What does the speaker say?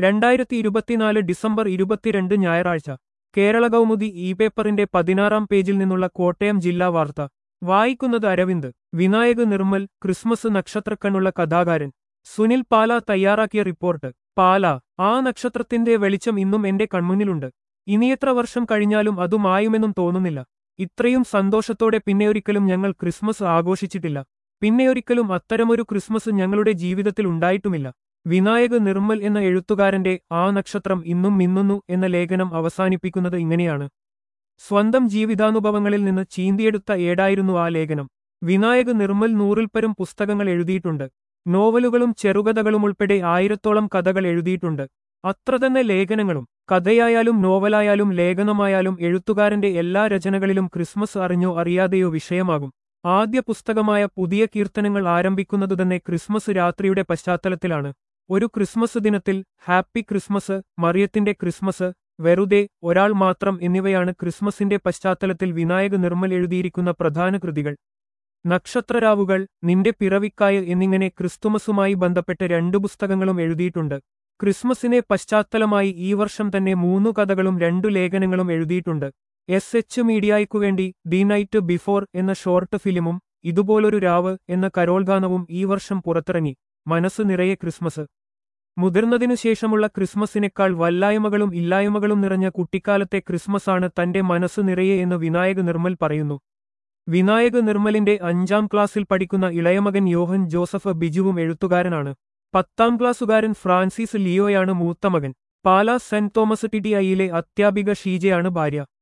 രണ്ടായിരത്തി ഇരുപത്തിനാല് ഡിസംബർ ഇരുപത്തിരണ്ട് ഞായറാഴ്ച കേരള കൗമുദി ഇ പേപ്പറിന്റെ പതിനാറാം പേജിൽ നിന്നുള്ള കോട്ടയം ജില്ലാ വാർത്ത വായിക്കുന്നത് അരവിന്ദ് വിനായക് നിർമ്മൽ ക്രിസ്മസ് നക്ഷത്രക്കണ്ണുള്ള കഥാകാരൻ സുനിൽ പാല തയ്യാറാക്കിയ റിപ്പോർട്ട് പാല ആ നക്ഷത്രത്തിന്റെ വെളിച്ചം ഇന്നും എന്റെ കൺമുന്നിലുണ്ട് ഇനിയെത്ര വർഷം കഴിഞ്ഞാലും അതു മായുമെന്നും തോന്നുന്നില്ല ഇത്രയും സന്തോഷത്തോടെ പിന്നെയൊരിക്കലും ഞങ്ങൾ ക്രിസ്മസ് ആഘോഷിച്ചിട്ടില്ല പിന്നെയൊരിക്കലും അത്തരമൊരു ക്രിസ്മസ് ഞങ്ങളുടെ ജീവിതത്തിൽ ഉണ്ടായിട്ടുമില്ല വിനായക് നിർമ്മൽ എന്ന എഴുത്തുകാരന്റെ ആ നക്ഷത്രം ഇന്നും മിന്നുന്നു എന്ന ലേഖനം അവസാനിപ്പിക്കുന്നത് ഇങ്ങനെയാണ് സ്വന്തം ജീവിതാനുഭവങ്ങളിൽ നിന്ന് ചീന്തിയെടുത്ത ഏടായിരുന്നു ആ ലേഖനം വിനായക് നിർമ്മൽ നൂറിൽപ്പരം പുസ്തകങ്ങൾ എഴുതിയിട്ടുണ്ട് നോവലുകളും ചെറുകഥകളും ഉൾപ്പെടെ ആയിരത്തോളം കഥകൾ എഴുതിയിട്ടുണ്ട് അത്ര തന്നെ ലേഖനങ്ങളും കഥയായാലും നോവലായാലും ലേഖനമായാലും എഴുത്തുകാരന്റെ എല്ലാ രചനകളിലും ക്രിസ്മസ് അറിഞ്ഞോ അറിയാതെയോ വിഷയമാകും ആദ്യ പുസ്തകമായ പുതിയ കീർത്തനങ്ങൾ ആരംഭിക്കുന്നതുതന്നെ ക്രിസ്മസ് രാത്രിയുടെ പശ്ചാത്തലത്തിലാണ് ഒരു ക്രിസ്മസ് ദിനത്തിൽ ഹാപ്പി ക്രിസ്മസ് മറിയത്തിന്റെ ക്രിസ്മസ് വെറുതെ ഒരാൾ മാത്രം എന്നിവയാണ് ക്രിസ്മസിന്റെ പശ്ചാത്തലത്തിൽ വിനായക് നിർമ്മൽ എഴുതിയിരിക്കുന്ന പ്രധാന കൃതികൾ നക്ഷത്രരാവുകൾ നിന്റെ പിറവിക്കായ് എന്നിങ്ങനെ ക്രിസ്തുമസുമായി ബന്ധപ്പെട്ട് രണ്ടു പുസ്തകങ്ങളും എഴുതിയിട്ടുണ്ട് ക്രിസ്മസിനെ പശ്ചാത്തലമായി ഈ വർഷം തന്നെ മൂന്നു കഥകളും രണ്ടു ലേഖനങ്ങളും എഴുതിയിട്ടുണ്ട് എസ് എച്ച് മീഡിയയ്ക്കുവേണ്ടി ദി നൈറ്റ് ബിഫോർ എന്ന ഷോർട്ട് ഫിലിമും ഇതുപോലൊരു രാവ് എന്ന കരോൾ ഗാനവും ഈ വർഷം പുറത്തിറങ്ങി മനസ്സ് നിറയെ ക്രിസ്മസ് മുതിർന്നതിനു ശേഷമുള്ള ക്രിസ്മസിനേക്കാൾ വല്ലായ്മകളും ഇല്ലായ്മകളും നിറഞ്ഞ കുട്ടിക്കാലത്തെ ക്രിസ്മസാണ് തന്റെ മനസ്സ് നിറയെ എന്ന് വിനായക് നിർമ്മൽ പറയുന്നു വിനായക് നിർമ്മലിന്റെ അഞ്ചാം ക്ലാസ്സിൽ പഠിക്കുന്ന ഇളയമകൻ യോഹൻ ജോസഫ് ബിജുവും എഴുത്തുകാരനാണ് പത്താം ക്ലാസ്സുകാരൻ ഫ്രാൻസിസ് ലിയോയാണ് മൂത്ത മകൻ Pala Saint Thomas T T ഐയിലെ അത്യാപിക ഷീജയാണ് ഭാര്യ